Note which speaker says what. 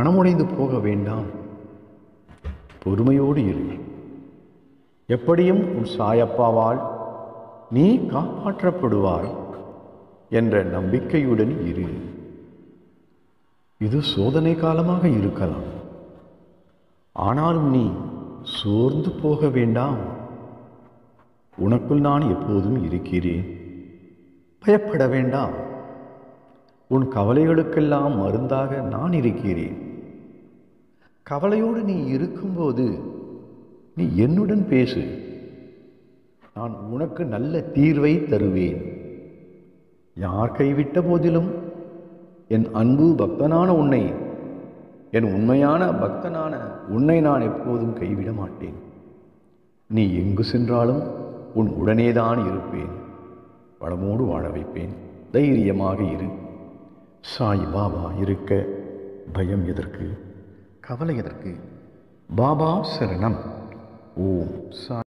Speaker 1: மனமுடைந்து போக வேண்டாம் பொறுமையோடு இரு எப்படியும் உன் சாயப்பாவால் நீ காப்பாற்றப்படுவாய் என்ற நம்பிக்கையுடன் இரு இது சோதனை காலமாக இருக்கலாம் ஆனாலும் நீ சோர்ந்து போக வேண்டாம் உனக்குள் நான் எப்போதும் இருக்கிறேன் பயப்பட வேண்டாம் உன் கவலைகளுக்கெல்லாம் மருந்தாக நான் இருக்கிறேன் கவலையோடு நீ இருக்கும்போது நீ என்னுடன் பேசு நான் உனக்கு நல்ல தீர்வை தருவேன் யார் கைவிட்ட போதிலும் என் அன்பு பக்தனான உன்னை என் உண்மையான பக்தனான உன்னை நான் எப்போதும் கைவிட மாட்டேன் நீ எங்கு சென்றாலும் உன் உடனேதான் இருப்பேன் வளமோடு வாழ வைப்பேன் தைரியமாக இரு சாய் பாபா இருக்க பயம் எதற்கு கவலை எதற்கு பாபா சரணம் ஓம் சாய்